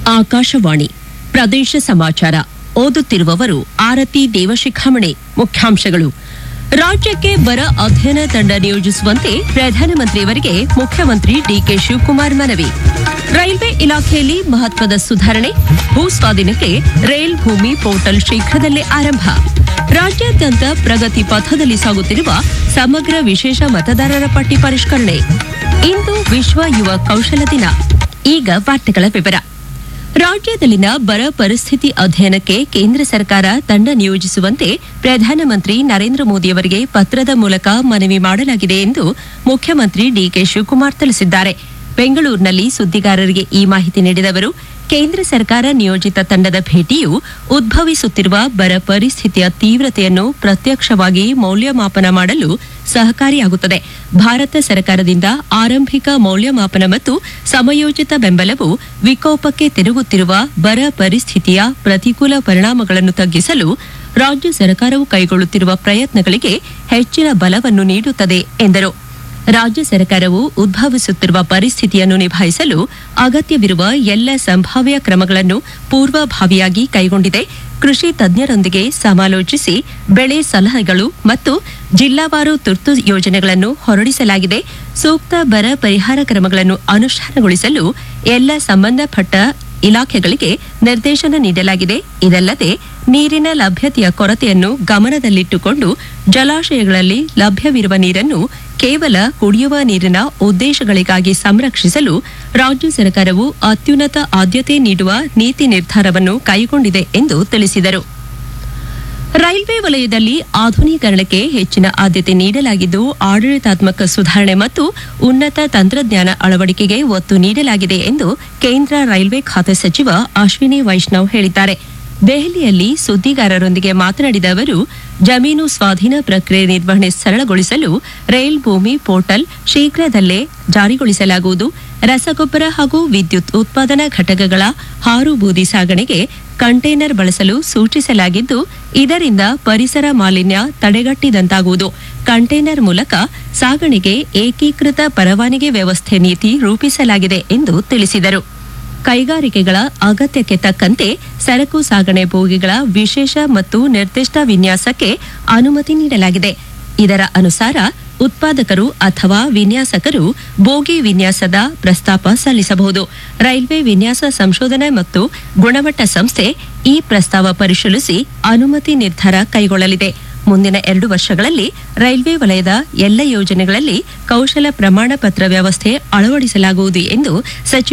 ಆಕಾಶವಾಣಿ ಪ್ರದೇಶ ಸಮಾಚಾರ ಓದುತ್ತಿರುವವರು ಆರತಿ ದೇವಶಿಖಾಮಣಿ ಮುಖ್ಯಾಂಶಗಳು ರಾಜ್ಯಕ್ಕೆ ಬರ ಅಧ್ಯಯನ ತಂಡ ನಿಯೋಜಿಸುವಂತೆ ಪ್ರಧಾನಮಂತ್ರಿಯವರಿಗೆ ಮುಖ್ಯಮಂತ್ರಿ ಡಿಕೆ ಶಿವಕುಮಾರ್ ಮನವಿ ರೈಲ್ವೆ ಇಲಾಖೆಯಲ್ಲಿ ಮಹತ್ವದ ಸುಧಾರಣೆ ಭೂ ಸ್ವಾಧೀನಕ್ಕೆ ರೈಲ್ ಭೂಮಿ ಪೋರ್ಟಲ್ ಶೀಘ್ರದಲ್ಲೇ ಆರಂಭ ರಾಜ್ಯಾದ್ಯಂತ ಪ್ರಗತಿ ಪಥದಲ್ಲಿ ಸಾಗುತ್ತಿರುವ ಸಮಗ್ರ ವಿಶೇಷ ಮತದಾರರ ಪಟ್ಟಿ ಪರಿಷ್ಕರಣೆ ಇಂದು ವಿಶ್ವ ಯುವ ಕೌಶಲ ದಿನ ಈಗ ವಾರ್ತೆಗಳ ವಿವರ ರಾಜ್ಯದಲ್ಲಿನ ಬರ ಪರಿಸ್ಥಿತಿ ಅಧ್ಯಯನಕ್ಕೆ ಕೇಂದ್ರ ಸರ್ಕಾರ ತಂಡ ನಿಯೋಜಿಸುವಂತೆ ಪ್ರಧಾನಮಂತ್ರಿ ನರೇಂದ್ರ ಮೋದಿಯವರಿಗೆ ಪತ್ರದ ಮೂಲಕ ಮನವಿ ಮಾಡಲಾಗಿದೆ ಎಂದು ಮುಖ್ಯಮಂತ್ರಿ ಡಿಕೆ ಶಿವಕುಮಾರ್ ತಿಳಿಸಿದ್ದಾರೆ ಬೆಂಗಳೂರಿನಲ್ಲಿ ಸುದ್ದಿಗಾರರಿಗೆ ಈ ಮಾಹಿತಿ ನೀಡಿದ ಅವರು ಕೇಂದ್ರ ಸರ್ಕಾರ ನಿಯೋಜಿತ ತಂಡದ ಭೇಟಿಯು ಉದ್ಭವಿಸುತ್ತಿರುವ ಬರ ಪರಿಸ್ಥಿತಿಯ ತೀವ್ರತೆಯನ್ನು ಪ್ರತ್ಯಕ್ಷವಾಗಿ ಮೌಲ್ಯಮಾಪನ ಮಾಡಲು ಸಹಕಾರಿಯಾಗುತ್ತದೆ ಭಾರತ ಸರ್ಕಾರದಿಂದ ಆರಂಭಿಕ ಮೌಲ್ಯಮಾಪನ ಮತ್ತು ಸಮಯೋಚಿತ ಬೆಂಬಲವು ವಿಕೋಪಕ್ಕೆ ತಿರುಗುತ್ತಿರುವ ಬರ ಪರಿಸ್ಥಿತಿಯ ಪ್ರತಿಕೂಲ ಪರಿಣಾಮಗಳನ್ನು ತಗ್ಗಿಸಲು ರಾಜ್ಯ ಸರ್ಕಾರವು ಕೈಗೊಳ್ಳುತ್ತಿರುವ ಪ್ರಯತ್ನಗಳಿಗೆ ಹೆಚ್ಚಿನ ಬಲವನ್ನು ನೀಡುತ್ತದೆ ಎಂದರು ರಾಜ್ಯ ಸರ್ಕಾರವು ಉದ್ಭವಿಸುತ್ತಿರುವ ಪರಿಸ್ಥಿತಿಯನ್ನು ನಿಭಾಯಿಸಲು ಅಗತ್ಯವಿರುವ ಎಲ್ಲ ಸಂಭಾವ್ಯ ಕ್ರಮಗಳನ್ನು ಪೂರ್ವಭಾವಿಯಾಗಿ ಕೈಗೊಂಡಿದೆ ಕೃಷಿ ತಜ್ಞರೊಂದಿಗೆ ಸಮಾಲೋಚಿಸಿ ಬೆಳೆ ಸಲಹೆಗಳು ಮತ್ತು ಜಿಲ್ಲಾವಾರು ತುರ್ತು ಯೋಜನೆಗಳನ್ನು ಹೊರಡಿಸಲಾಗಿದೆ ಸೂಕ್ತ ಬರ ಪರಿಹಾರ ಕ್ರಮಗಳನ್ನು ಅನುಷ್ಠಾನಗೊಳಿಸಲು ಎಲ್ಲ ಸಂಬಂಧಪಟ್ಟ ಇಲಾಖೆಗಳಿಗೆ ನಿರ್ದೇಶನ ನೀಡಲಾಗಿದೆ ಇದಲ್ಲದೆ ನೀರಿನ ಲಭ್ಯತೆಯ ಕೊರತೆಯನ್ನು ಗಮನದಲ್ಲಿಟ್ಟುಕೊಂಡು ಜಲಾಶಯಗಳಲ್ಲಿ ಲಭ್ಯವಿರುವ ನೀರನ್ನು ಕೇವಲ ಕುಡಿಯುವ ನೀರಿನ ಉದ್ದೇಶಗಳಿಗಾಗಿ ಸಂರಕ್ಷಿಸಲು ರಾಜ್ಯ ಸರ್ಕಾರವು ಅತ್ಯುನ್ನತ ಆದ್ಯತೆ ನೀಡುವ ನೀತಿ ನಿರ್ಧಾರವನ್ನು ಕೈಗೊಂಡಿದೆ ಎಂದು ತಿಳಿಸಿದರು ರೈಲ್ವೆ ವಲಯದಲ್ಲಿ ಆಧುನೀಕರಣಕ್ಕೆ ಹೆಚ್ಚಿನ ಆದ್ಯತೆ ನೀಡಲಾಗಿದ್ದು ಆಡಳಿತಾತ್ಮಕ ಸುಧಾರಣೆ ಮತ್ತು ಉನ್ನತ ತಂತ್ರಜ್ಞಾನ ಅಳವಡಿಕೆಗೆ ಒತ್ತು ನೀಡಲಾಗಿದೆ ಎಂದು ಕೇಂದ್ರ ರೈಲ್ವೆ ಖಾತೆ ಸಚಿವ ಅಶ್ವಿನಿ ವೈಷ್ಣವ್ ಹೇಳಿದ್ದಾರೆ ದೆಹಲಿಯಲ್ಲಿ ಸುದ್ದಿಗಾರರೊಂದಿಗೆ ಮಾತನಾಡಿದ ಅವರು ಜಮೀನು ಸ್ವಾಧೀನ ಪ್ರಕ್ರಿಯೆ ನಿರ್ವಹಣೆ ಸರಳಗೊಳಿಸಲು ರೈಲ್ ಭೂಮಿ ಪೋರ್ಟಲ್ ಶೀಘ್ರದಲ್ಲೇ ಜಾರಿಗೊಳಿಸಲಾಗುವುದು ರಸಗೊಬ್ಬರ ಹಾಗೂ ವಿದ್ಯುತ್ ಉತ್ಪಾದನಾ ಘಟಕಗಳ ಹಾರು ಬೂದಿ ಸಾಗಣೆಗೆ ಕಂಟೈನರ್ ಬಳಸಲು ಸೂಚಿಸಲಾಗಿದ್ದು ಇದರಿಂದ ಪರಿಸರ ಮಾಲಿನ್ಯ ತಡೆಗಟ್ಟಿದಂತಾಗುವುದು ಕಂಟೈನರ್ ಮೂಲಕ ಸಾಗಣೆಗೆ ಏಕೀಕೃತ ಪರವಾನಗಿ ವ್ಯವಸ್ಥೆ ನೀತಿ ರೂಪಿಸಲಾಗಿದೆ ಎಂದು ತಿಳಿಸಿದರು ಕೈಗಾರಿಕೆಗಳ ಅಗತ್ಯಕ್ಕೆ ತಕ್ಕಂತೆ ಸರಕು ಸಾಗಣೆ ಬೋಗಿಗಳ ವಿಶೇಷ ಮತ್ತು ನಿರ್ದಿಷ್ಟ ವಿನ್ಯಾಸಕ್ಕೆ ಅನುಮತಿ ನೀಡಲಾಗಿದೆ ಇದರ ಅನುಸಾರ ಉತ್ಪಾದಕರು ಅಥವಾ ವಿನ್ಯಾಸಕರು ಬೋಗಿ ವಿನ್ಯಾಸದ ಪ್ರಸ್ತಾಪ ಸಲ್ಲಿಸಬಹುದು ರೈಲ್ವೆ ವಿನ್ಯಾಸ ಸಂಶೋಧನೆ ಮತ್ತು ಗುಣಮಟ್ಟ ಸಂಸ್ಥೆ ಈ ಪ್ರಸ್ತಾವ ಪರಿಶೀಲಿಸಿ ಅನುಮತಿ ನಿರ್ಧಾರ ಕೈಗೊಳ್ಳಲಿದೆ ಮುಂದಿನ ಎರಡು ವರ್ಷಗಳಲ್ಲಿ ರೈಲ್ವೆ ವಲಯದ ಎಲ್ಲ ಯೋಜನೆಗಳಲ್ಲಿ ಕೌಶಲ ಪ್ರಮಾಣ ಪತ್ರ ವ್ಯವಸ್ಥೆ ಅಳವಡಿಸಲಾಗುವುದು ಎಂದು ಸಚಿವ